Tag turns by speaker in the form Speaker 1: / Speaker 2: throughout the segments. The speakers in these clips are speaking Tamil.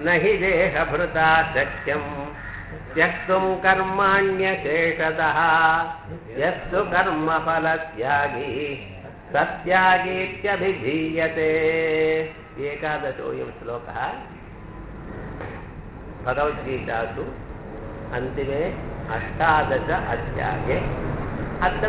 Speaker 1: न हि देहभृता शक्यम् त्यक्तुम् कर्माण्यशेषतः यस्तु कर्मफलत्यागी सत्यागीत्यभिधीयते एकादशोऽयं श्लोकः भगवद्गीतासु अन्तिमे अष्टादश अध्याये अत्र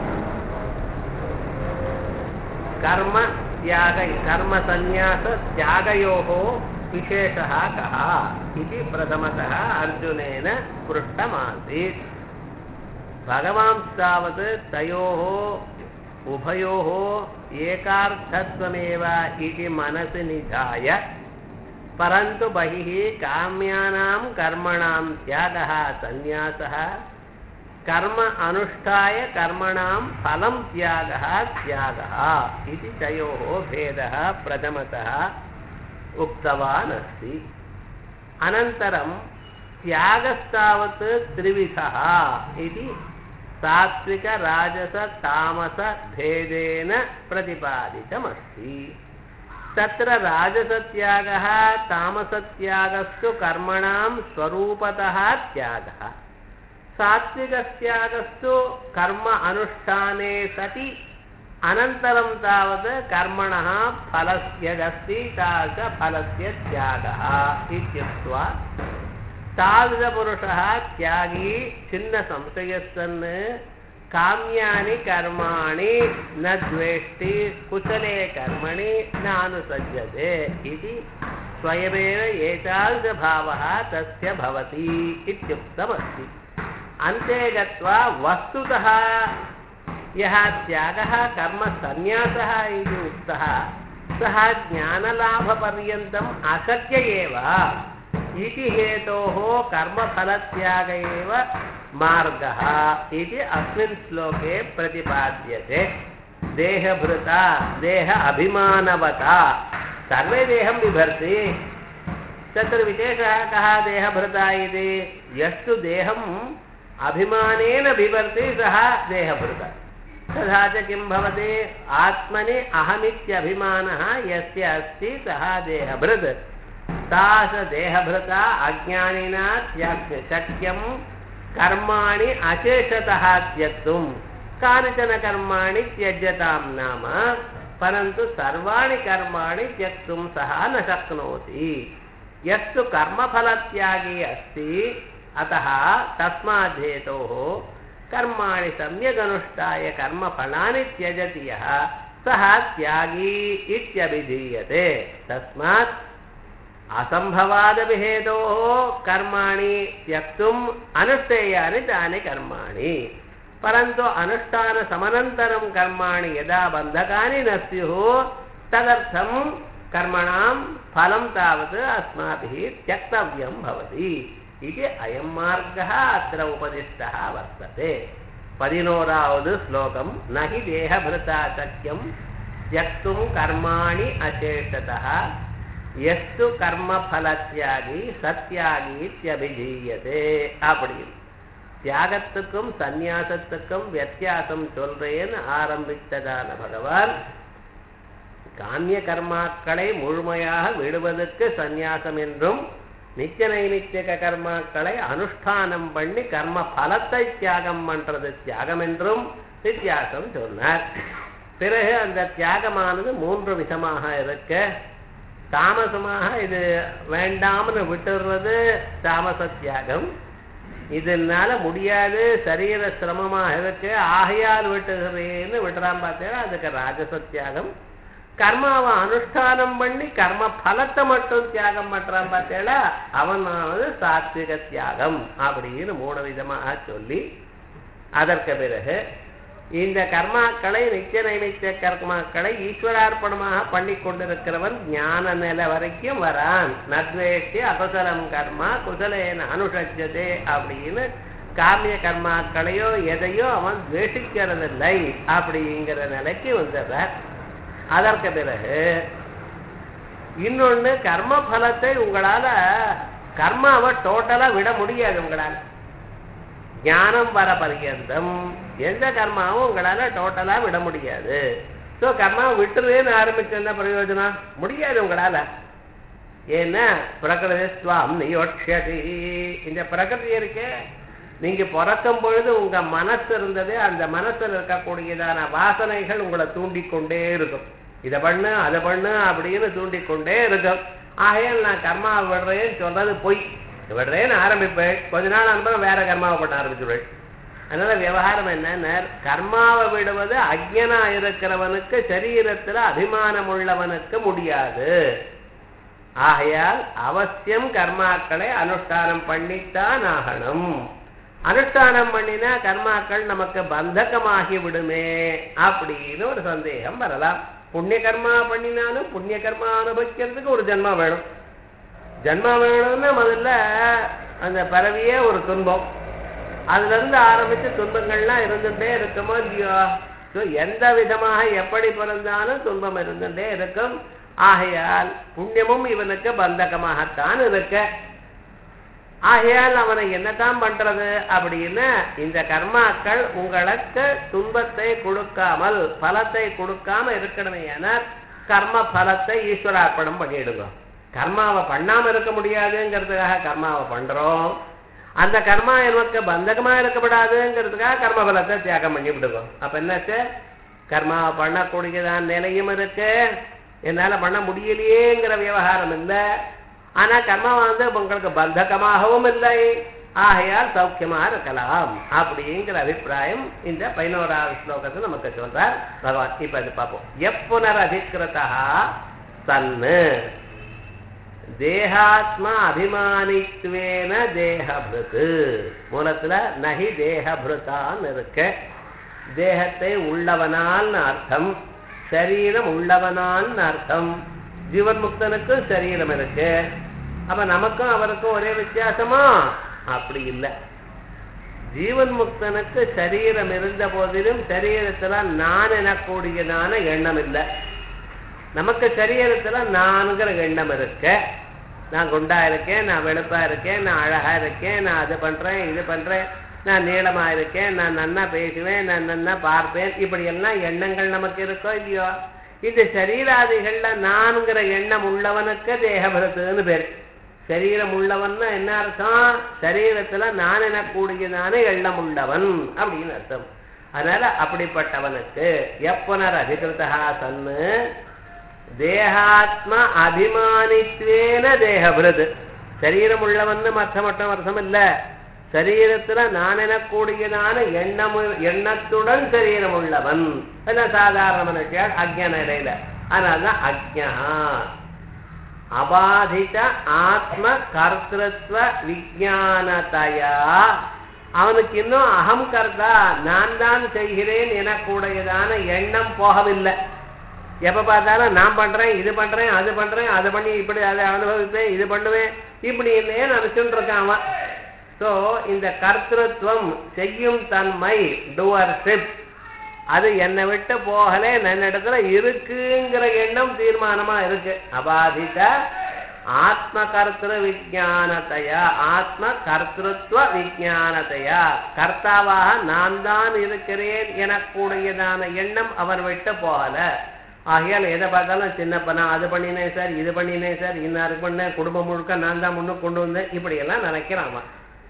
Speaker 1: कर्म त्याग कर्मसन्न्यासत्यागयोः विशेषः कः इति प्रथमतः अर्जुनेन पृष्टमासीत् भगवांस्तावत् तयोः उभयोः एकार्थत्वमेव इति मनसि निधाय परन्तु बहिः काम्यानां कर्मणां त्यागः सन्न्यासः कर्म अनुष्ठाय कर्मणां फलं त्यागः त्यागः इति तयोः भेदः प्रथमतः उक्तवान् अस्ति अनन्तरं त्यागस्तावत् त्रिविधः इति सात्विकराजसतामसभेदेन प्रतिपादितमस्ति तत्र राजसत्यागः तामसत्यागस्तु कर्मणां स्वरूपतः त्यागः सात्विकत्यागस्तु कर्म अनुष्ठाने सति अनन्तरं तावत् कर्मणः फलस्य यदस्ति तादृशफलस्य त्यागः इत्युक्त्वा तादृशपुरुषः त्यागी छिन्नसंशयस्सन् काम्यानि कर्माणि न द्वेष्टि कुशले कर्मणि न अनुसज्जते इति स्वयमेव एतादृशभावः तस्य भवति इत्युक्तमस्ति अन्ते गत्वा वस्तुतः यः त्यागः कर्मसन्न्यासः इति उक्तः सः ज्ञानलाभपर्यन्तम् अशक्य एव इति हेतोः कर्मफलत्याग एव मार्गः इति अस्मिन् श्लोके प्रतिपाद्यते देहभृता देह अभिमानवता सर्वे देहं बिभर्ति तत्र विशेषः कः देहभृता इति यस्तु देहम् अभिमानेन बिभर्ति सः देहभृता तथा च किं भवति आत्मनि अहमित्यभिमानः यस्य अस्ति सः देहभृत् तास देहभृता अज्ञानिना त्याग शक्यं कर्माणि अशेषतः त्यक्तुं कानिचन कर्माणि त्यज्यतां नाम परन्तु सर्वाणि कर्माणि त्यक्तुं सः न शक्नोति यस्तु कर्मफलत्यागी अस्ति अतः तस्माद्धेतोः कर्माणि सम्यगनुष्ठाय कर्मफलानि त्यजति यः सः त्यागी इत्यभिधीयते तस्मात् असम्भवादपि हेतोः कर्माणि त्यक्तुम् अनुष्ठेयानि तानि कर्माणि परन्तु अनुष्ठानसमनन्तरं कर्माणि यदा बन्धकानि न स्युः तदर्थं कर्मणां फलं तावत् अस्माभिः त्यक्तव्यं भवति इति अयं मार्गः अत्र उपदिष्टः वर्तते पदिनोरावद् श्लोकं न हि देहभृता शक्यं त्यक्तुं कर्माणि अशेषतः எஸ்து கர்ம ஃபலத்தியாகி சத்தியாகி இத்தியபிதீயதே அப்படின்னு தியாகத்துக்கும் சந்நியாசத்துக்கும் வித்தியாசம் சொல்றேன்னு ஆரம்பித்ததான பகவான் காமிய கர்மாக்களை முழுமையாக விடுவதற்கு சந்நியாசம் என்றும் நித்திய நைமித்திக கர்மாக்களை அனுஷ்டானம் பண்ணி கர்ம பலத்தை தியாகம் பண்றது தியாகம் என்றும் வித்தியாசம் சொன்னார் பிறகு அந்த தியாகமானது மூன்று விதமாக இருக்க தாமசமாக இது வேண்டாம்னு விட்டுடுறது தாமச தியாகம் இதனால முடியாது சரீர சிரமமாக இருக்கு ஆகையால் விட்டுகிறேன்னு விடுறான் பார்த்தீங்கன்னா அதுக்கு ராஜச தியாகம் கர்மாவை அனுஷ்டானம் பண்ணி கர்ம பலத்தை மட்டும் தியாகம் பண்றான் பார்த்தேடா அவனாவது சாத்விக தியாகம் அப்படின்னு மூணு விதமாக சொல்லி அதற்கு பிறகு இந்த கர்மாக்களை நித்திய நைமித்திய கர்மாக்களை ஈஸ்வரார்ப்பணமாக பண்ணி கொண்டிருக்கிறவன் ஞான நிலை வரைக்கும் வரான் நத்வேஷ்டி அகுசலம் கர்மா குசலேன அனுஷஜதே அப்படின்னு காமிய கர்மாக்களையோ எதையோ அவன் துவேஷிக்கிறதில்லை அப்படிங்கிற நிலைக்கு வந்துடுறார் அதற்கு பிறகு இன்னொன்னு கர்ம பலத்தை உங்களால கர்மாவை டோட்டலா விட முடியாது உங்களால ஞானம் வர பர்யந்தம் எந்த கர்மாவும் உங்களால டோட்டலா விட முடியாது ஸோ கர்மாவை விட்டுருவேன்னு ஆரம்பிச்சு என்ன பிரயோஜனம் முடியாது உங்களால ஏன்னா பிரகிருதி ஸ்வாம் நியோட்சதி இந்த பிரகிருதி இருக்கே நீங்க பிறக்கும் பொழுது உங்க மனசு இருந்தது அந்த மனசுல இருக்கக்கூடியதான வாசனைகள் உங்களை தூண்டிக்கொண்டே இருக்கும் இதை பண்ணு அதை பண்ணு அப்படின்னு தூண்டிக்கொண்டே இருக்கும் ஆகையால் நான் கர்மாவை விடுறேன்னு சொல்றது பொய் விடுறேன்னு ஆரம்பிப்பேன் கொஞ்ச நாள் அனுப்புறம் வேற கர்மாவை பண்ண ஆரம்பிச்சுடுவேன் அதனால விவகாரம் என்னன்னா கர்மாவை விடுவது அஜ்ஞனா இருக்கிறவனுக்கு சரீரத்துல அபிமானம் உள்ளவனுக்கு முடியாது ஆகையால் அவசியம் கர்மாக்களை அனுஷ்டானம் பண்ணித்தான் ஆகணும் அனுஷ்டானம் பண்ணினா கர்மாக்கள் நமக்கு பந்தகமாகி விடுமே அப்படின்னு ஒரு சந்தேகம் வரலாம் புண்ணிய கர்மா பண்ணினாலும் புண்ணிய கர்மா அனுபவிக்கிறதுக்கு ஒரு ஜென்மா வேணும் ஜென்மா வேணும்னா முதல்ல அந்த பறவையே ஒரு துன்பம் அதுல இருந்து ஆரம்பிச்சு துன்பங்கள்லாம் இருந்துட்டே இருக்குமோ இல்லையோ ஸோ எந்த விதமாக எப்படி பிறந்தாலும் துன்பம் இருந்துட்டே இருக்கும் ஆகையால் புண்ணியமும் இவனுக்கு பந்தகமாகத்தான் இருக்க ஆகையால் அவனை என்னதான் பண்றது அப்படின்னு இந்த கர்மாக்கள் உங்களுக்கு துன்பத்தை கொடுக்காமல் பலத்தை கொடுக்காம இருக்கணுமே என கர்ம பலத்தை ஈஸ்வரார்ப்பணம் பண்ணிடுங்க கர்மாவை பண்ணாம இருக்க முடியாதுங்கிறதுக்காக கர்மாவை பண்றோம் அந்த கர்மா எனக்கு பந்தகமா இருக்கப்படாதுங்கிறதுக்காக கர்ம பலத்தை தியாகம் பண்ணி விடுவோம் அப்ப என்னாச்சு கர்மாவை பண்ணக்கூடியதான் நிலையும் இருக்கு என்னால பண்ண முடியலையேங்கிற விவகாரம் இல்லை ஆனா கர்மா வந்து உங்களுக்கு பந்தகமாகவும் இல்லை ஆகையால் சௌக்கியமா இருக்கலாம் அப்படிங்கிற அபிப்பிராயம் இந்த பதினோராவது ஸ்லோகத்தில் நமக்கு சொல்றார் பகவான் இப்ப இது பார்ப்போம் எப்புனர் அதிகிருத்தா தன்னு தேகாத்மா அபிமானித்வேன தேகபிருத்து மூலத்துல நகி தேகபிருத்தான்னு இருக்க தேகத்தை உள்ளவனால்னு அர்த்தம் சரீரம் உள்ளவனால்னு அர்த்தம் ஜீவன் முக்தனுக்கும் சரீரம் இருக்கு அப்ப நமக்கும் அவருக்கும் ஒரே வித்தியாசமா அப்படி இல்லை ஜீவன் முக்தனுக்கு சரீரம் இருந்த போதிலும் சரீரத்துல நான் எனக்கூடியதான எண்ணம் இல்லை நமக்கு சரீரத்துல நான்கிற எண்ணம் இருக்கு நான் குண்டா இருக்கேன் நான் வெளுப்பா இருக்கேன் நான் அழகா இருக்கேன் நான் அது பண்றேன் இது பண்றேன் நான் நீளமா இருக்கேன் நான் நன்னா பேசுவேன் நான் நன்னா பார்ப்பேன் இப்படி எல்லாம் எண்ணங்கள் நமக்கு இருக்கோ இல்லையோ இந்த சரீராதிகள்ல நான்கிற எண்ணம் உள்ளவனுக்கு தேகபரத்துன்னு பேர் சரீரம் உள்ளவன்னா என்ன அர்த்தம் சரீரத்துல நான் எனக்கூடியதான எண்ணம் உள்ளவன் அப்படின்னு அர்த்தம் அதனால அப்படிப்பட்டவனுக்கு எப்பனர் அதிகிருத்தா சன்னு தேகாத்ம அபிமானித்வேன தேகபிரது சரீரம் உள்ளவன்னு மற்ற மட்டும் அர்த்தம் இல்ல சரீரத்துல நான் எனக்கூடியதான எண்ணம் எண்ணத்துடன் சரீரம் உள்ளவன் அதான் சாதாரண மனுஷன் அஜ்ஞ நிலையில அதனால்தான் அஜ்ஞா அபாதித ஆத்ம கர்த்திருவ விஜானதையா அவனுக்கு இன்னும் அகம் கர்த்தா நான் தான் செய்கிறேன் எனக்கூடியதான எண்ணம் போகவில்லை எப்ப பார்த்தாலும் நான் பண்றேன் இது பண்றேன் அது பண்றேன் அது பண்ணி இப்படி அதை அனுபவிப்பேன் இது பண்ணுவேன் இப்படி இல்லையே நினைச்சுட்டு இருக்கான் அவன் ஸோ இந்த கர்த்திருவம் செய்யும் தன்மை டூவர்ஷிப் அது என்னை விட்டு போகலே இடத்துல இருக்குங்கிற எண்ணம் தீர்மானமா இருக்கு அபாதித ஆத்ம கர்த்திர விஜானத்தையா ஆத்ம கர்த்திருவ விஜானத்தையா கர்த்தாவாக நான் தான் இருக்கிறேன் எனக்கூடியதான எண்ணம் அவர் விட்டு போகல ஆகையால் எதை பார்த்தாலும் சின்னப்பனா அது பண்ணினேன் சார் இது பண்ணினேன் சார் இன்னாருக்கு பண்ணேன் குடும்பம் முழுக்க நான் தான் முன்னுக்கு கொண்டு வந்தேன் இப்படி எல்லாம் நினைக்கிறான் அவன்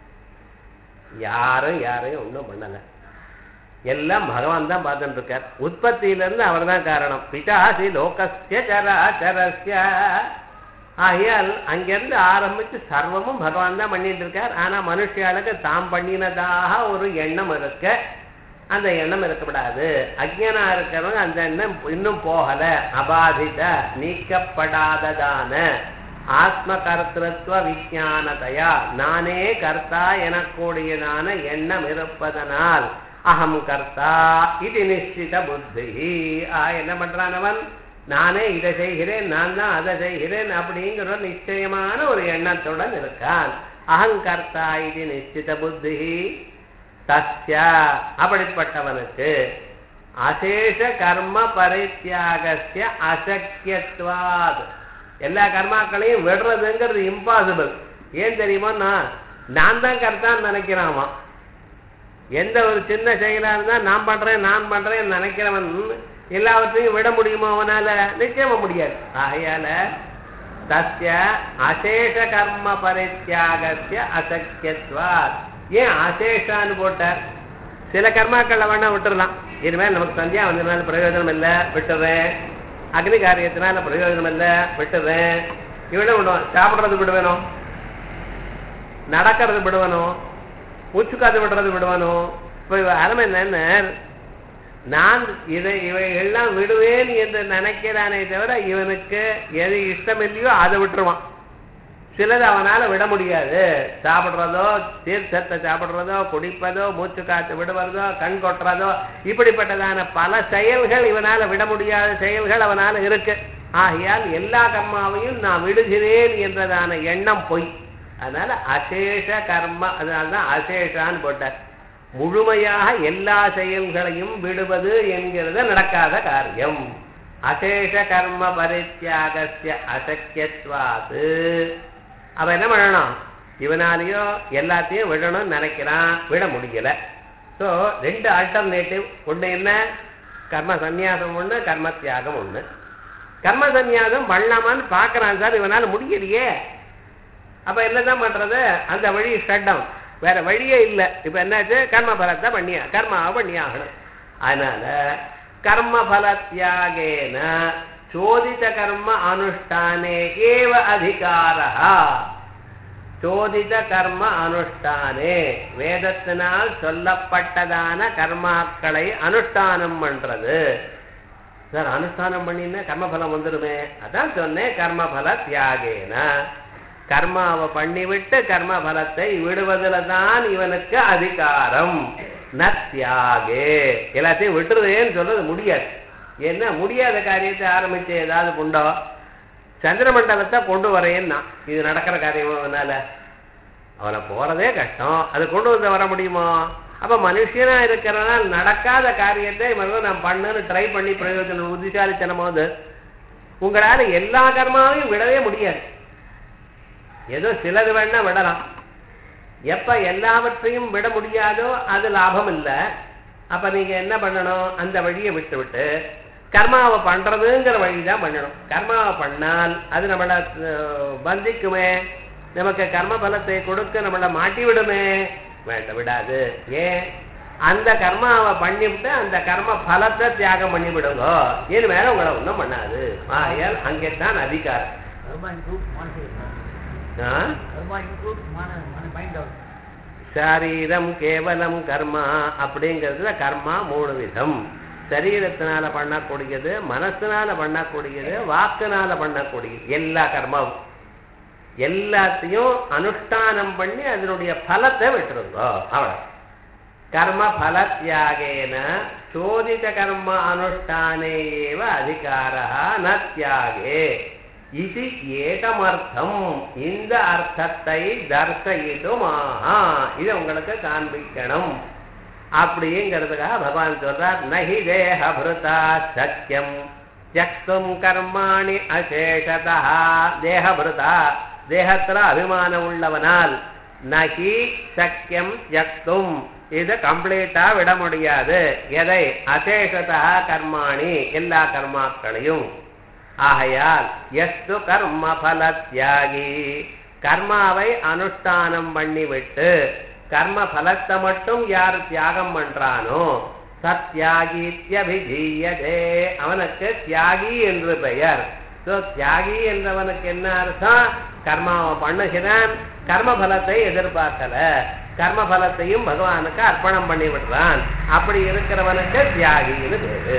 Speaker 1: யாரும் யாரையும் ஒன்றும் பண்ணலை எல்லாம் பகவான் தான் பார்த்துட்டு இருக்கார் உற்பத்தியிலிருந்து அவர் தான் காரணம் பிதாசி லோகஸ்ய சராச்சரஸ்ய ஆகையால் அங்கிருந்து ஆரம்பிச்சு சர்வமும் பகவான் தான் பண்ணிட்டு இருக்கார் ஆனா மனுஷியாளுக்கு தாம் பண்ணினதாக ஒரு எண்ணம் இருக்க அந்த எண்ணம் இருக்கக்கூடாது அஜ்ஞனா இருக்கிறவங்க அந்த எண்ணம் இன்னும் போகல அபாதித நீக்கப்படாததான ஆத்ம கர்த்திருவ விஜானதையா நானே கர்த்தா எனக்கூடியதான எண்ணம் இருப்பதனால் அகம் கர்த்தா இது நிச்சித புத்தி ஆ என்ன பண்றான் அவன் நானே இதை செய்கிறேன் நான் தான் அதை செய்கிறேன் அப்படிங்கிற ஒரு நிச்சயமான ஒரு எண்ணத்துடன் இருக்கான் அகங்கர்த்தா இது நிச்சித புத்தி தஸ்யா அப்படிப்பட்டவனுக்கு அசேஷ கர்ம பரித்தியாகசிய அசக்கியத்வாத் எல்லா கர்மாக்களையும் விடுறதுங்கிறது இம்பாசிபிள் ஏன் தெரியுமா நான் தான் கர்த்தான்னு நினைக்கிறான் எந்த ஒரு சின்ன செயலா இருந்தா நான் பண்றேன் நான் பண்றேன் நினைக்கிறவன் எல்லாவற்றையும் விட முடியுமா அவனால நிச்சயமா முடியாது ஆகையால தஸ்ய அசேஷ கர்ம பரித்தியாகஸ்ய அசக்கியத்வாத் ஏன் அசேஷான்னு போட்டார் சில கர்மாக்களை வேணா விட்டுறலாம் இனிமேல் நமக்கு சந்தியா வந்ததுனால பிரயோஜனம் இல்லை விட்டுறேன் அக்னி காரியத்தினால பிரயோஜனம் இல்லை விட்டுறேன் இவனை விடுவோம் சாப்பிட்றது விடுவேணும் நடக்கிறது விடுவனும் மூச்சுக்காத்து விடுறது விடுவனும் இப்போ அருமை என்ன நான் இதை இவைகள்லாம் விடுவேன் என்று நினைக்கிறானே தவிர இவனுக்கு எது இஷ்டம் இல்லையோ அதை விட்டுருவான் சிலது அவனால விட முடியாது சாப்பிடுறதோ தீர்த்தத்தை சாப்பிடுறதோ குடிப்பதோ மூச்சு காத்து விடுவதோ கண் கொட்டுறதோ இப்படிப்பட்டதான பல செயல்கள் இவனால விட முடியாத செயல்கள் அவனால இருக்கு ஆகையால் எல்லா கர்மாவையும் நான் விடுகிறேன் என்றதான எண்ணம் பொய் அதனால அசேஷ கர்ம அதனால்தான் அசேஷான்னு போட்டார் முழுமையாக எல்லா செயல்களையும் விடுவது என்கிறது நடக்காத காரியம் அசேஷ கர்ம பரித்தியாகசிய அசக்கியத்வாது அவன் என்ன பண்ணணும் இவனாலேயோ எல்லாத்தையும் விடணும்னு நினைக்கிறான் விட முடியல ஸோ ரெண்டு ஆல்டர்னேட்டிவ் ஒன்று என்ன கர்ம சந்நியாசம் ஒன்று கர்ம தியாகம் ஒன்று கர்ம சந்நியாசம் பண்ணலாமான்னு பார்க்கறான் சார் இவனால முடியலையே அப்ப என்னதான் பண்றது அந்த வழி ஷட் டவுன் வேற வழியே இல்லை இப்ப என்னாச்சு கர்ம பலத்தை பண்ணியா கர்மாவை பண்ணியாகணும் அதனால கர்ம பல தியாகேன சோதித கர்ம அனுஷ்டானே ஏவ அதிகாரா சோதித கர்ம அனுஷ்டானே வேதத்தினால் சொல்லப்பட்டதான கர்மாக்களை அனுஷ்டானம் பண்றது சார் அனுஷ்டானம் பண்ணினா கர்மபலம் வந்துடுமே அதான் சொன்னேன் கர்மபல தியாகேன கர்மாவை பண்ணிவிட்டு கர்ம பலத்தை விடுவதில் தான் இவனுக்கு அதிகாரம் ந தியாகே எல்லாத்தையும் விட்டுறதேன்னு சொல்றது முடியாது என்ன முடியாத காரியத்தை ஆரம்பிச்சு ஏதாவது உண்டோ சந்திரமண்டலத்தை கொண்டு வரேன்னா இது நடக்கிற காரியம் அவனால அவனை போறதே கஷ்டம் அது கொண்டு வந்து வர முடியுமோ அப்ப மனுஷனா இருக்கிறனால நடக்காத காரியத்தை இவங்க நான் பண்ணுன்னு ட்ரை பண்ணி பிரயோஜனம் புத்திசாலித்தனம் போது உங்களால எல்லா கர்மாவையும் விடவே முடியாது ஏதோ சிலது வேணா விடலாம் எப்ப எல்லாவற்றையும் விட முடியாதோ அது லாபம் இல்லை அப்ப நீங்க என்ன பண்ணணும் அந்த வழியை விட்டு விட்டு கர்மாவை பண்றதுங்கிற வழி தான் பண்ணணும் கர்மாவை பண்ணால் அது நம்மளை அஹ், பந்திக்குமே நமக்கு கர்ம பலத்தை கொடுக்க நம்மளை மாட்டி விடுமே வேண்ட விடாது ஏன் அந்த கர்மாவை பண்ணிவிட்டு அந்த கர்ம பலத்தை தியாகம் பண்ணி விடுங்க இனி மேல உங்களை ஒன்றும் பண்ணாது ஆகையால் அங்கே தான் அதிகாரம்
Speaker 2: Karma includes Manasya.
Speaker 1: ஆ?
Speaker 2: Karma includes mana, mana mind also.
Speaker 1: சாரீரம் கேவலம் கர்மா அப்படிங்கிறதுல கர்மா மூணு விதம் சரீரத்தினால பண்ணக்கூடியது மனசுனால பண்ணக்கூடியது வாக்குனால பண்ணக்கூடியது எல்லா கர்மாவும் எல்லாத்தையும் அனுஷ்டானம் பண்ணி அதனுடைய பலத்தை விட்டுருங்கோ அவ்வளவு கர்ம பல தியாகேன சோதித கர்ம அனுஷ்டானே ஏவ அதிகாரா ந தியாகே இது ஏகமர்த்தம் இந்த அர்த்தத்தை தர்சயிடுமாஹா இதை உங்களுக்கு காண்பிக்கணும் அப்படிங்கிறதுக்காக பகவான் சொல்றார் நஹி தேகபிருதா சக்கியம் தியக்தும் கர்மாணி அசேஷதா தேகபிருதா தேகத்துல அபிமானம் உள்ளவனால் நகி சக்கியம் தியக்தும் இது கம்ப்ளீட்டா விட முடியாது எதை அசேஷதா கர்மாணி எல்லா கர்மாக்களையும் ஆகையால் எஸ்து கர்ம பல தியாகி கர்மாவை அனுஷ்டானம் பண்ணிவிட்டு கர்ம பலத்தை மட்டும் யார் தியாகம் பண்றானோ சத்யாகித்யபிதீயதே அவனுக்கு தியாகி என்று பெயர் ஸோ தியாகி என்றவனுக்கு என்ன அர்த்தம் கர்மாவை பண்ணுகிறான் கர்ம பலத்தை எதிர்பார்க்கல கர்ம பலத்தையும் பகவானுக்கு அர்ப்பணம் பண்ணி விடுறான் அப்படி இருக்கிறவனுக்கு தியாகின்னு பேரு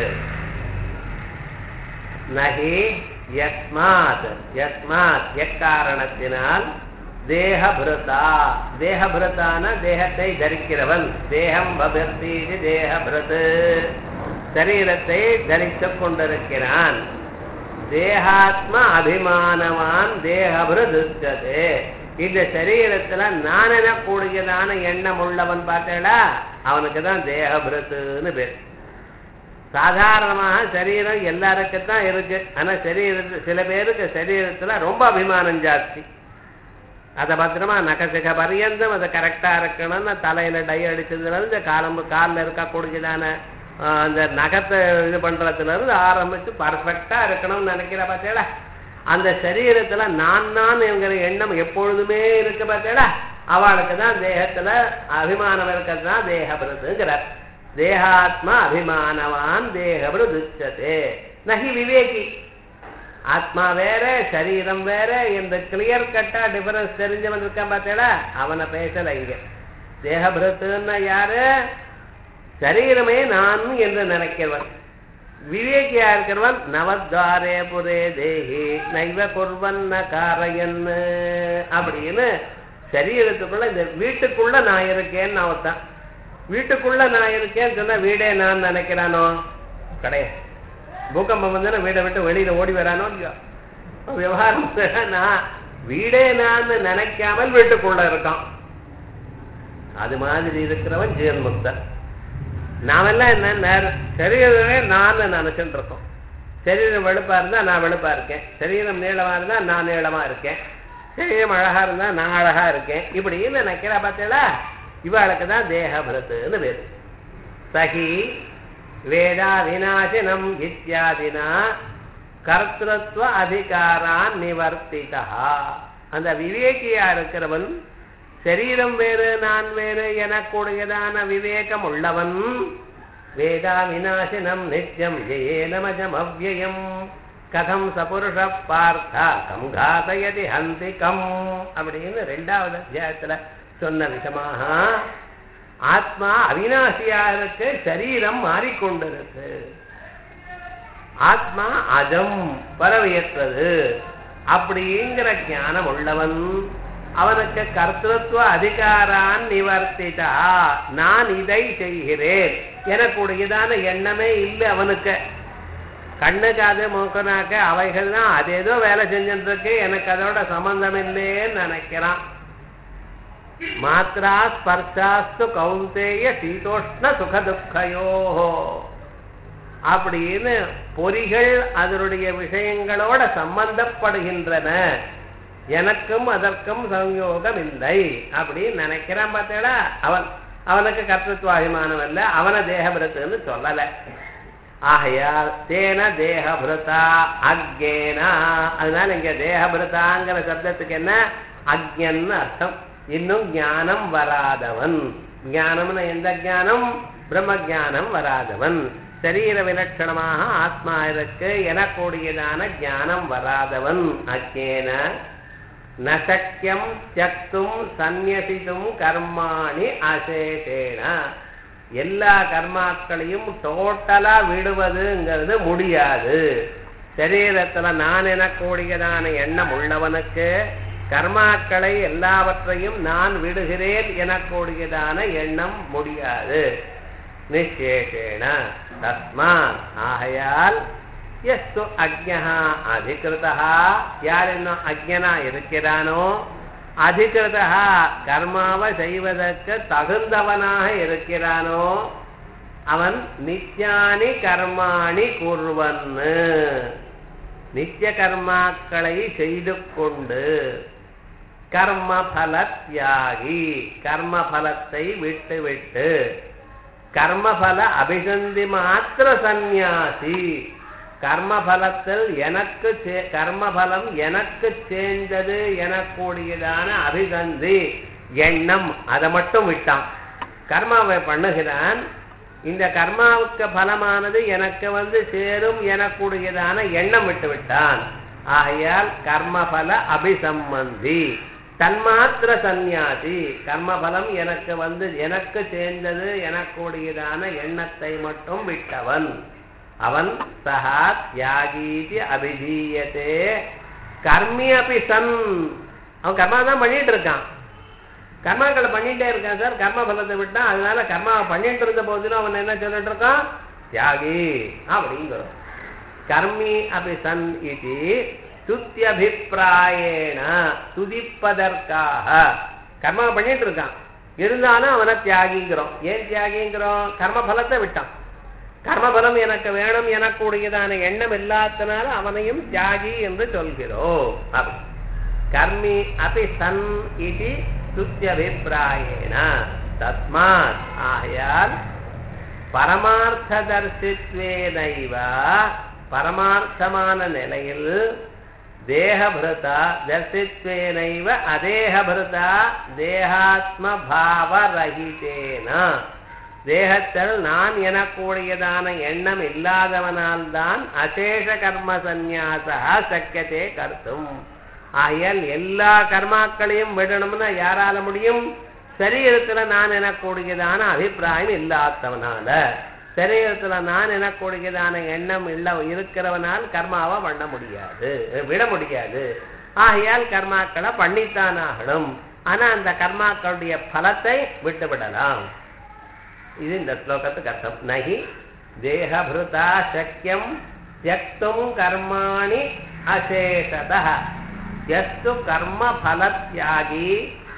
Speaker 1: நகி யஸ்மாத் யஸ்மாத் எக்காரணத்தினால் தேகபிருதா தேகபிருத்தான தேகத்தை தரிக்கிறவன் தேகம் பபர்த்தி தேகபிருத் சரீரத்தை தரித்துக் கொண்டிருக்கிறான் தேகாத்ம அபிமானவான் தேகபிருதுச்சதே இந்த சரீரத்துல நான் எனக்கூடியதான எண்ணம் உள்ளவன் பார்த்தேடா அவனுக்கு தான் தேகபிருத்துன்னு பேர் சாதாரணமாக சரீரம் எல்லாருக்கும் தான் இருக்கு ஆனா சரீரத்து சில பேருக்கு சரீரத்துல ரொம்ப அபிமானம் ஜாஸ்தி அதை பத்திரமா நகசிக பரியந்தம் அது கரெக்டா இருக்கணும்னு தலையில டை அடிச்சதுல இருந்து காலம்பு காலில் இருக்கக்கூடியதான ஆஹ், அந்த நகத்தை இது பண்றதுல இருந்து ஆரம்பிச்சு பர்ஃபெக்டா இருக்கணும்னு நினைக்கிற பார்த்தேடா அந்த சரீரத்துல நான் நான் என்கிற எண்ணம் எப்பொழுதுமே இருக்கு பார்த்தா அவளுக்கு தான் தேகத்துல அபிமானம் இருக்கிறது தான் தேகபிரதுங்கிறார் தேகாத்மா அபிமானவான் தேகபிருதுச்சதே நகி விவேகி ஆத்மா வேற சரீரம் வேற இந்த கிளியர் கட்டா டிஃபரன்ஸ் தெரிஞ்சவன் இருக்கான் பார்த்தேடா அவனை பேசல இங்க தேகபிரத்துன்னா யாரு சரீரமே நான் என்று நினைக்கிறவன் விவேகியா இருக்கிறவன் நவத்வாரே புரே தேகி நைவ குர்வன்ன காரையன் அப்படின்னு சரீரத்துக்குள்ள இந்த வீட்டுக்குள்ள நான் இருக்கேன்னு அவத்தான் வீட்டுக்குள்ள நான் இருக்கேன்னு சொன்னா வீடே நான் நினைக்கிறானோ கிடையாது பூகம்பம் வந்தா வீடை விட்டு வெளியில ஓடி வரானோ இல்லையோ விவகாரம் நான் வீடே நான் நினைக்காமல் வீட்டுக்குள்ள இருக்கான் அது மாதிரி இருக்கிறவன் ஜீவன்முக்தன் நாமெல்லாம் என்ன சரீரமே நான் நினைச்சுட்டு இருக்கோம் சரீரம் வெளுப்பா இருந்தா நான் வெளுப்பா இருக்கேன் சரீரம் நீளமா இருந்தா நான் நீளமா இருக்கேன் சரீரம் அழகா இருந்தா நான் அழகா இருக்கேன் இப்படின்னு நினைக்கிறா பார்த்தீங்களா இவாளுக்கு தான் தேகபிரத்துன்னு பேரு சகி வேதா விநாசினம் இத்தியாதினா கர்த்தத்துவ அதிகாரான் நிவர்த்திதா அந்த விவேகியா இருக்கிறவன் சரீரம் வேறு நான் வேறு எனக்கூடியதான விவேகம் உள்ளவன் வேதா விநாசினம் நித்யம் ஜெயேனமஜம் அவ்வயம் கதம் சபுருஷ பார்த்தா கம் காதயதி ஹந்தி கம் அப்படின்னு ரெண்டாவது அத்தியாயத்துல சொன்ன விஷயமாக ஆத்மா அவிநாசியா இருக்கு சரீரம் மாறிக்கொண்டிருக்கு ஆத்மா அஜம் பரவியற்றது அப்படிங்கிற ஞானம் உள்ளவன் அவனுக்கு கர்த்தத்துவ அதிகாரான் நிவர்த்திதா நான் இதை செய்கிறேன் எனக்குடையதான எண்ணமே இல்லை அவனுக்கு கண்ணு காது மூக்கனாக்க அவைகள் தான் அது ஏதோ வேலை செஞ்சுட்டு இருக்கு எனக்கு அதோட சம்பந்தம் இல்லைன்னு நினைக்கிறான் மாத்ரா ஸ்பர்ஷாஸ்து கௌந்தேய சீதோஷ்ண சுக துக்கையோ அப்படின்னு பொறிகள் அதனுடைய விஷயங்களோட சம்பந்தப்படுகின்றன எனக்கும் அதற்கும் சம்யோகம் இல்லை அப்படின்னு நினைக்கிறான் பார்த்தேடா அவன் அவனுக்கு கர்த்தத்வாபிமானம் இல்ல அவன தேகபிரத்துன்னு சொல்லல ஆகையால் தேன தேகபிருதா அக்ஞேனா அதனால இங்க தேகபிருதாங்கிற சப்தத்துக்கு என்ன அக்ஞன்னு அர்த்தம் இன்னும் ஞானம் வராதவன் ஞானம்னு எந்த ஞானம் பிரம்ம ஞானம் வராதவன் சரீர விலட்சணமாக ஆத்மா இருக்கு எனக்கூடியதான ஞானம் வராதவன் அக்கேன நசக்கியம் தியக்தும் சந்நியசித்தும் கர்மாணி அசேஷேன எல்லா கர்மாக்களையும் டோட்டலா விடுவதுங்கிறது முடியாது சரீரத்துல நான் எனக்கூடியதான எண்ணம் உள்ளவனுக்கு கர்மாக்களை எல்லாவற்றையும் நான் விடுகிறேன் எனக்கூடியதான எண்ணம் முடியாது நிச்சேஷேன தஸ்மா ஆகையால் எஸ்து அக்ஞா அதிகிருதா யார் இன்னும் அக்ஞனா இருக்கிறானோ அதிகிருதா கர்மாவை செய்வதற்கு தகுந்தவனாக இருக்கிறானோ அவன் நித்யானி கர்மாணி கூறுவன்னு நித்திய கர்மாக்களை செய்து கொண்டு கர்மபல தியாகி கர்மபலத்தை விட்டு விட்டு கர்மபல அபிசந்தி மாத்திர சந்நியாசி கர்மபலத்தில் எனக்கு சே- கர்மபலம் எனக்கு சேர்ந்தது எனக்கூடியதான அபிசந்தி எண்ணம் அதை மட்டும் விட்டான் கர்மாவை பண்ணுகிறான் இந்த கர்மாவுக்கு பலமானது எனக்கு வந்து சேரும் எனக்கூடியதான எண்ணம் விட்டு விட்டான் ஆகையால் கர்மபல அபிசம்பந்தி தன்மாத்திர சந்நியாசி கர்மபலம் எனக்கு வந்து எனக்கு சேர்ந்தது எனக்கூடியதான எண்ணத்தை மட்டும் விட்டவன் அவன் சஹா தியாகீதி அபிதீயத்தே கர்மி அபி சன் அவன் கர்மா தான் பண்ணிட்டு இருக்கான் கர்மாக்களை பண்ணிட்டே இருக்கான் சார் கர்ம பலத்தை விட்டான் அதனால கர்மாவை பண்ணிட்டு இருந்த போதிலும் அவன் என்ன சொல்லிட்டு இருக்கான் தியாகி அப்படிங்கிறோம் கர்மி அபி சன் இது சுத்தியபிப்பிராயேன துதிப்பதற்காக கர்மாவை பண்ணிட்டு இருக்கான் இருந்தாலும் அவனை தியாகிங்கிறோம் ஏன் தியாகிங்கிறோம் கர்ம பலத்தை விட்டான் கர்மபலம் எனக்கு வேணும் எனக்கூடியதான எண்ணம் இல்லாதனால அவனையும் தியாகி என்று சொல்கிறோம் அப்படி. கர்மி அபி சன் இது சுத்தியபிப்பிராயேன தஸ்மாத் ஆகையால் பரமார்த்த தர்சித்வேனைவ பரமார்த்தமான நிலையில் தேகபிருதா தர்சித்வேனைவ அதேகபிருதா தேகாத்மபாவரகிதேன தேகத்தில் நான் எனக்கூடியதான எண்ணம் இல்லாதவனால்தான் அசேஷ கர்ம சந்நியாசா சக்கியதே கர்த்தும் ஆகையால் எல்லா கர்மாக்களையும் விடணும்னா யாரால முடியும் சரீரத்துல நான் எனக்கூடியதான அபிப்பிராயம் இல்லாதவனால சரீரத்துல நான் எனக்கூடியதான எண்ணம் இல்ல இருக்கிறவனால் கர்மாவை பண்ண முடியாது விட முடியாது ஆகையால் கர்மாக்களை பண்ணித்தான் ஆகணும் ஆனா அந்த கர்மாக்களுடைய பலத்தை விட்டு விடலாம் இது இந்த ஸ்லோகத்துக்கு அர்த்தம் நகி தேகபிருதா சக்கியம் தியக்தும் கர்மாணி அசேஷத எஸ்து கர்ம பலத்தியாகி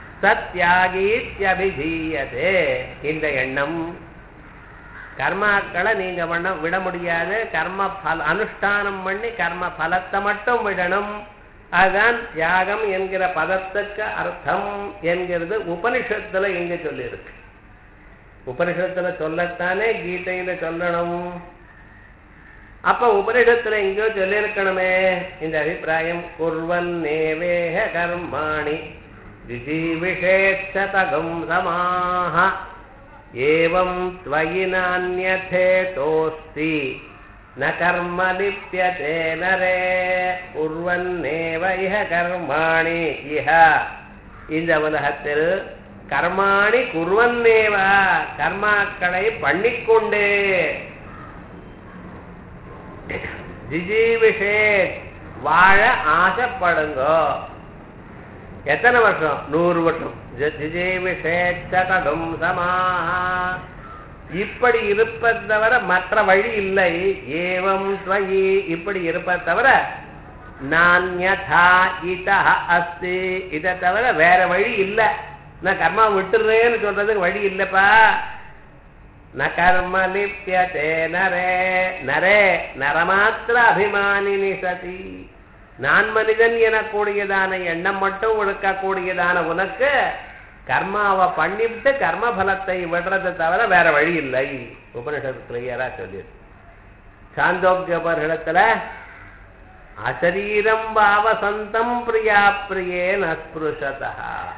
Speaker 1: சத்யாகீத்யபிதீயதே இந்த எண்ணம் கர்மாக்களை நீங்க பண்ண விட முடியாது கர்ம பல அனுஷ்டானம் பண்ணி கர்ம பலத்தை மட்டும் விடணும் அதுதான் தியாகம் என்கிற பதத்துக்கு அர்த்தம் என்கிறது உபனிஷத்துல எங்க சொல்லியிருக்கு உபனிஷத்துல சொல்லத்தானே கீதையில சொல்லணும் அப்ப உபனிஷத்துல எங்கேயோ சொல்லியிருக்கணுமே இந்த அபிப்பிராயம் குர்வன் நேவேக கர்மாணி விஜீவிஷேத்தகம் சமாக ஏவம் त्वयि नान्यथेतोऽस्ति न कर्म लिप्यते नरे कुर्वन्नेव इह कर्माणि इह இந்த உலகத்தில் கர்மாணி குர்வன்னேவா கர்மாக்களை பண்ணிக்கொண்டே ஜிஜீவிஷே வாழ ஆசைப்படுங்கோ எத்தனை வருஷம் நூறு வருஷம் ஜிஜீவிஷேச்சகம் சமாஹா இப்படி இருப்பது தவிர மற்ற வழி இல்லை ஏவம் துவயி இப்படி இருப்பது தவிர நான்யதா இதா அஸ்தி இதை தவிர வேற வழி இல்லை நான் கர்மா விட்டுறேன்னு சொல்றதுக்கு வழி இல்லப்பா ந கர்ம லிப்யதே நரே நரே நரமாத்திர அபிமானினி சதி நான் மனிதன் எனக்கூடியதான எண்ணம் மட்டும் ஒழுக்கக்கூடியதான உனக்கு கர்மாவை பண்ணிவிட்டு கர்ம பலத்தை விடுறதை தவிர வேற வழி இல்லை உபனிஷத்து கிளியரா சொல்லியிருக்கு சாந்தோக்கியபர்களிடத்துல அசரீரம் பாவசந்தம் பிரியா பிரியே நஸ்பிருஷதா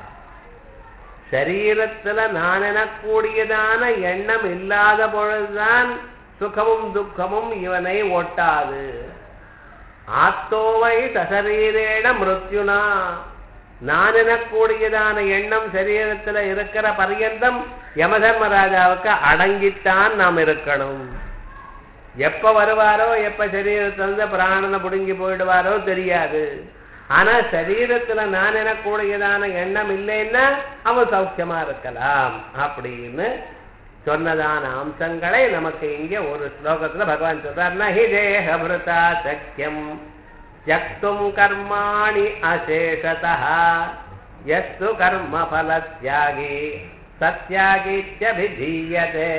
Speaker 1: சரீரத்துல நான் எனக்கூடியதான எண்ணம் இல்லாத பொழுதுதான் சுகமும் துக்கமும் இவனை ஒட்டாது ஆத்தோவை சசரீரேட மிருத்யுனா நான் எனக்கூடியதான எண்ணம் சரீரத்துல இருக்கிற பரியந்தம் யமதர்மராஜாவுக்கு அடங்கித்தான் நாம் இருக்கணும் எப்ப வருவாரோ எப்ப சரீரத்திலிருந்து பிராணனை புடுங்கி போயிடுவாரோ தெரியாது ஆனா சரீரத்துல நான் எனக்கூடியதான எண்ணம் இல்லைன்னா அவன் சௌக்கியமா இருக்கலாம் அப்படின்னு சொன்னதான அம்சங்களை நமக்கு இங்க ஒரு ஸ்லோகத்துல பகவான் சொல்றார் நஹி தேகபிருதா சக்கியம் தியக்தும் கர்மாணி அசேஷதா எஸ்து கர்ம பலத்யாகி சத்யாகித்யபிதீயதே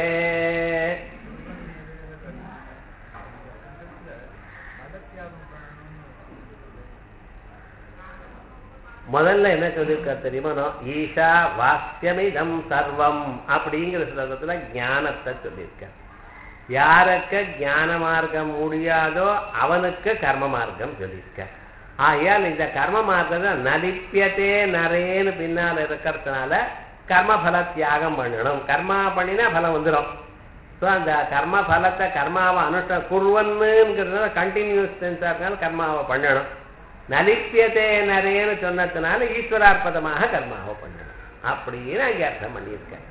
Speaker 1: முதல்ல என்ன சொல்லியிருக்க தெரியுமா ஈஷா வாக்கியமிதம் சர்வம் அப்படிங்கிற ஸ்லோகத்துல ஞானத்தை சொல்லியிருக்க யாருக்கு ஞான மார்க்கம் முடியாதோ அவனுக்கு கர்ம மார்க்கம் சொல்லியிருக்க ஆகையால் இந்த கர்ம மார்க்கத்தை நலிப்பியத்தே நரேன்னு பின்னால் இருக்கிறதுனால கர்ம பல தியாகம் பண்ணணும் கர்மா பண்ணினா பலம் வந்துடும் ஸோ அந்த கர்ம பலத்தை கர்மாவை அனுஷ்ட குருவன்னுங்கிறதுனால கண்டினியூஸ் சென்சார்னால கர்மாவை பண்ணணும் நலிப்பியதே நரேன்னு சொன்னதுனால ஈஸ்வரார்ப்பதமாக கர்மாவை பண்ணணும் அப்படின்னு அங்கே அர்த்தம் பண்ணியிருக்கேன்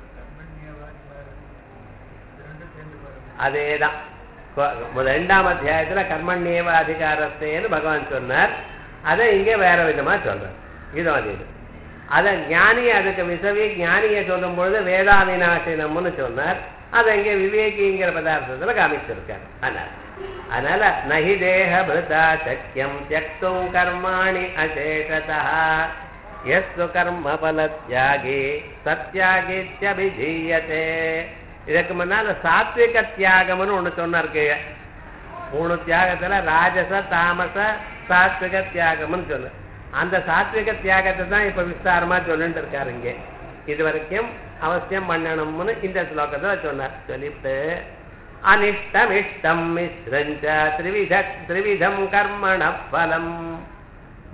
Speaker 1: அதேதான் ரெண்டாம் அத்தியாயத்துல கர்மண்யேவ அதிகாரத்தேன்னு பகவான் சொன்னார் அதை இங்கே வேற விதமா சொல்றார் இதுவும் அது இது அதை ஞானியை அதுக்கு விசவி ஞானியை சொல்லும் பொழுது வேதாவினாசினம்னு சொன்னார் அதை இங்கே விவேகிங்கிற பதார்த்தத்துல காமிச்சிருக்கார் அதனால அதனால நகி தேக பிருதா சக்கியம் தியக்தும் கர்மாணி அசேஷதா எஸ்து கர்ம பல தியாகி சத்யாகித்யபிதீயத்தே இதுக்கு முன்னால சாத்விக தியாகம்னு ஒண்ணு சொன்னாருக்கு மூணு தியாகத்துல ராஜச தாமச சாத்விக தியாகம்னு சொல்லு அந்த சாத்விக தியாகத்தை தான் இப்ப விஸ்தாரமா சொல்லிட்டு இருக்காரு இங்க இது வரைக்கும் அவசியம் பண்ணணும்னு இந்த ஸ்லோகத்துல சொன்னார் சொல்லிட்டு அனிஷ்டம் இஷ்டம் மிஸ்ரஞ்ச திரிவித திரிவிதம் கர்மண பலம்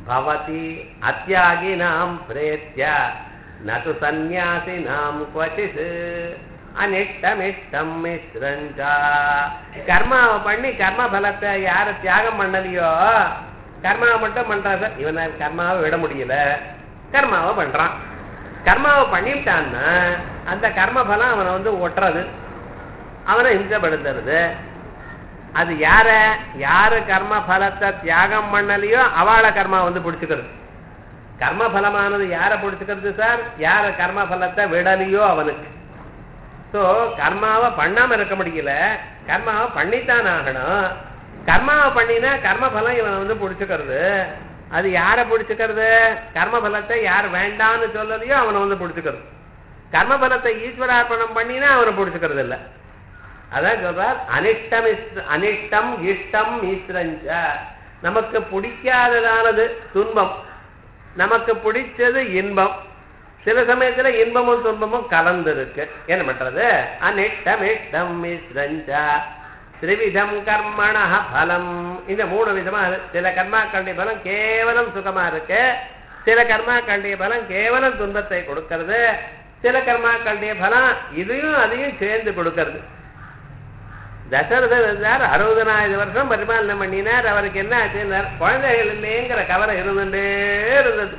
Speaker 1: பவதி அத்தியாகினாம் பிரேத்ய நது சந்நியாசினாம் குவச்சித் அனிஷ்டமிஷ்டம் மிஸ்ரஞ்சா கர்மாவை பண்ணி கர்ம பலத்தை யாரு தியாகம் பண்ணலையோ கர்மாவை மட்டும் பண்றான் சார் இவனை கர்மாவை விட முடியல கர்மாவை பண்றான் கர்மாவை பண்ணிவிட்டான்னா அந்த கர்ம பலம் அவனை வந்து ஒட்டுறது அவனை இம்சப்படுத்துறது அது யார யாரு கர்ம பலத்தை தியாகம் பண்ணலையோ அவளை கர்மா வந்து பிடிச்சுக்கிறது கர்ம பலமானது யாரை பிடிச்சுக்கிறது சார் யார கர்ம பலத்தை விடலையோ அவனுக்கு ஸோ கர்மாவை பண்ணாம இருக்க முடியல கர்மாவை பண்ணித்தான் ஆகணும் கர்மாவை பண்ணினா கர்ம பலம் இவனை வந்து பிடிச்சுக்கிறது அது யாரை பிடிச்சுக்கிறது கர்ம பலத்தை யார் வேண்டான்னு சொல்லலையோ அவனை வந்து பிடிச்சுக்கிறது கர்ம பலத்தை ஈஸ்வரார்ப்பணம் பண்ணினா அவனை பிடிச்சுக்கிறது இல்லை அதான் சொல்றார் அனிஷ்டம் இஸ்- அனிஷ்டம் இஷ்டம் ஈஸ்வரஞ்ச நமக்கு பிடிக்காததானது துன்பம் நமக்கு பிடிச்சது இன்பம் சில சமயத்துல இன்பமும் துன்பமும் கலந்து இருக்கு என்ன பண்றது அனிஷ்டம் இஷ்டம் மிஸ்ரஞ்ச திரிவிதம் கர்மண பலம் இந்த மூணு விதமா இருக்கு. சில கர்மாக்களுடைய பலம் கேவலம் சுகமா இருக்கு சில கர்மாக்களுடைய பலம் கேவலம் துன்பத்தை கொடுக்கிறது சில கர்மாக்களுடைய பலம் இதையும் அதையும் சேர்ந்து கொடுக்கிறது தசரதர் இருந்தார் அறுபதனாயிரம் வருஷம் பரிபாலனை பண்ணினார் அவருக்கு என்ன ஆச்சுன்னார் குழந்தைகள் இல்லைங்கிற கவலை இருந்துட்டே இருந்தது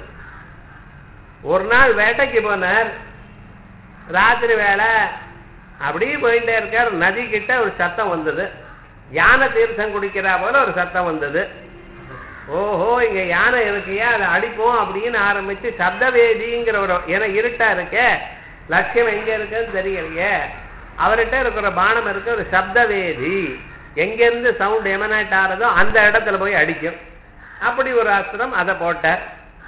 Speaker 1: ஒரு நாள் வேட்டைக்கு போனார் ராத்திரி வேலை அப்படியே போயிட்டே இருக்கார் நதி கிட்ட ஒரு சத்தம் வந்தது யானை தீர்த்தம் குடிக்கிறா போல ஒரு சத்தம் வந்தது ஓஹோ இங்க யானை இருக்கியா அதை அடிப்போம் அப்படின்னு ஆரம்பிச்சு சப்தவேதிங்கிற ஒரு ஏன்னா இருட்டா இருக்கே லட்சியம் எங்க இருக்குன்னு தெரியலையே அவர்கிட்ட இருக்கிற பானம் இருக்கு ஒரு சப்தவேதி எங்கிருந்து சவுண்ட் எமனேட் ஆறதோ அந்த இடத்துல போய் அடிக்கும் அப்படி ஒரு அஸ்திரம் அதை போட்டார்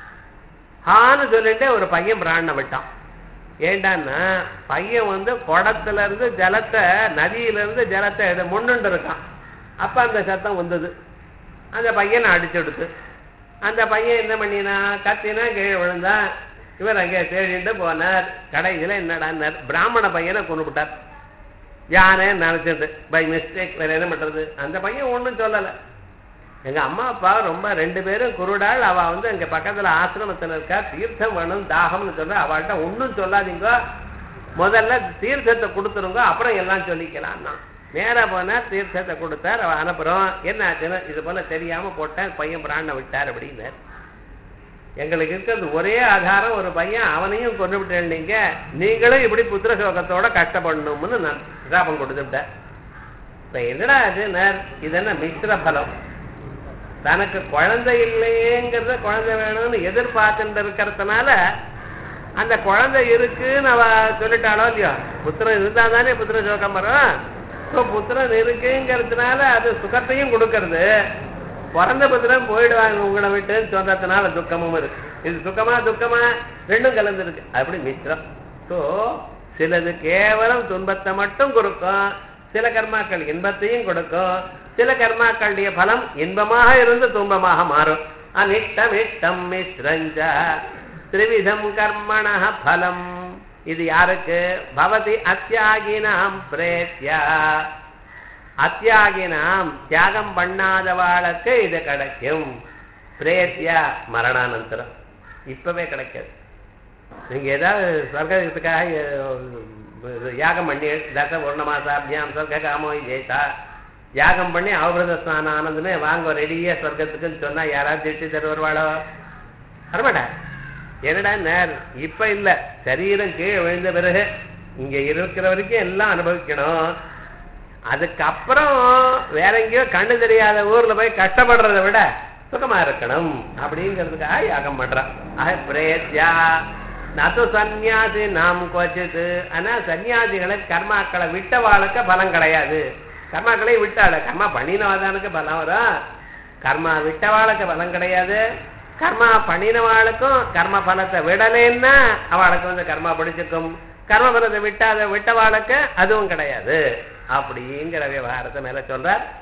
Speaker 1: ஹான்னு சொல்லிட்டு ஒரு பையன் பிராணனை விட்டான் ஏண்டான்னா பையன் வந்து குடத்துல இருந்து ஜலத்தை நதியில இருந்து ஜலத்தை எடு முன்னுண்டு இருக்கான் அப்ப அந்த சத்தம் வந்தது அந்த பையனை அடிச்சுடுத்து அந்த பையன் என்ன பண்ணினா கத்தினா கீழே விழுந்தான் இவர் அங்கே தேடிட்டு போனார் கடைசியில் என்னடான்னார் பிராமண பையனை கொண்டு விட்டார் யானை நினைச்சிட்டு பை மிஸ்டேக் வேற என்ன பண்றது அந்த பையன் ஒன்றும் சொல்லலை எங்க அம்மா அப்பா ரொம்ப ரெண்டு பேரும் குருடாள் அவ வந்து எங்க பக்கத்துல ஆசிரமத்துல இருக்கா தீர்த்தம் வேணும் தாகம்னு சொல்ற அவள்கிட்ட ஒன்றும் சொல்லாதீங்க முதல்ல தீர்த்தத்தை கொடுத்துருங்க அப்புறம் எல்லாம் சொல்லிக்கலாம்னா நேரா போனா தீர்த்தத்தை கொடுத்தார் அவ அனுப்புறோம் என்ன ஆச்சுன்னா இது போல தெரியாம போட்டேன் பையன் பிராண விட்டார் அப்படின்னார் எங்களுக்கு இருக்கிறது ஒரே ஆதாரம் ஒரு பையன் அவனையும் கொண்டு விட்டேன் நீங்க நீங்களும் இப்படி புத்திர சோகத்தோட கஷ்டப்படணும்னு நான் சாபம் கொடுத்து விட்டேன் இப்ப என்னடா அது இது என்ன மிஸ்ர பலம் தனக்கு குழந்தை இல்லையேங்கிறத குழந்தை வேணும்னு எதிர்பார்த்துட்டு இருக்கிறதுனால அந்த குழந்தை இருக்குன்னு அவ சொல்லிட்டாளோ இல்லையோ புத்திரன் இருந்தா தானே புத்திர சோகம் வரும் ஸோ புத்திரன் இருக்குங்கிறதுனால அது சுகத்தையும் கொடுக்கறது பிறந்த புத்திரன் போயிடுவாங்க உங்களை விட்டுன்னு சொல்றதுனால துக்கமும் இருக்கு இது சுகமா துக்கமா ரெண்டும் கலந்துருக்கு அப்படி மித்திரம் ஸோ சிலது கேவலம் துன்பத்தை மட்டும் கொடுக்கும் சில கர்மாக்கள் இன்பத்தையும் கொடுக்கும் சில கர்மாக்களுடைய பலம் இன்பமாக இருந்து துன்பமாக மாறும் அனிஷ்டம் இஷ்டம் மிஸ்ரஞ்ச திரிவிதம் கர்மண பலம் இது யாருக்கு பவதி அத்தியாகினாம் பிரேத்யா அத்தியாகினாம் தியாகம் பண்ணாதவாளுக்கு இது கிடைக்கும் பிரேத்யா மரணானந்தரம் இப்பவே கிடைக்காது நீங்க ஏதாவது சொர்க்கத்துக்காக அஹ், யாகம் பண்ணி தச பூர்ணமாசாபியாம் சொர்க்க காமோ ஜெயித்தா யாகம் பண்ணி அவபிரத ஸ்நானம் ஆனதுமே வாங்க ரெடியா சொர்க்கத்துக்குன்னு சொன்னா யாராவது திட்டி தருவாளோ வரமாட்டா என்னடா நேர் இப்ப இல்ல சரீரம் கீழே விழுந்த பிறகு இங்க இருக்கிற வரைக்கும் எல்லாம் அனுபவிக்கணும் அதுக்கப்புறம் வேற எங்கேயோ கண்ணு தெரியாத ஊர்ல போய் கஷ்டப்படுறதை விட சுகமா இருக்கணும் அப்படிங்கிறதுக்காக யாகம் பண்றான் ஆக பிரேத்யா நது சந்நியாசி நாம் கோச்சித்து ஆனா சன்னியாசிகளை கர்மாக்களை விட்டவாளுக்கு பலம் கிடையாது கர்மாக்களை விட்டாள கர்மா பண்ணினவாதானுக்கு பலம் வரும் கர்மா விட்டவாளுக்கு பலம் கிடையாது கர்மா பண்ணினவாளுக்கும் கர்ம பலத்தை விடலைன்னா அவளுக்கு வந்து கர்மா பிடிச்சிக்கும் கர்ம பலத்தை விட்டாத விட்டவாளுக்கு அதுவும் கிடையாது அப்படிங்கிற விவகாரத்தை மேல சொல்றார்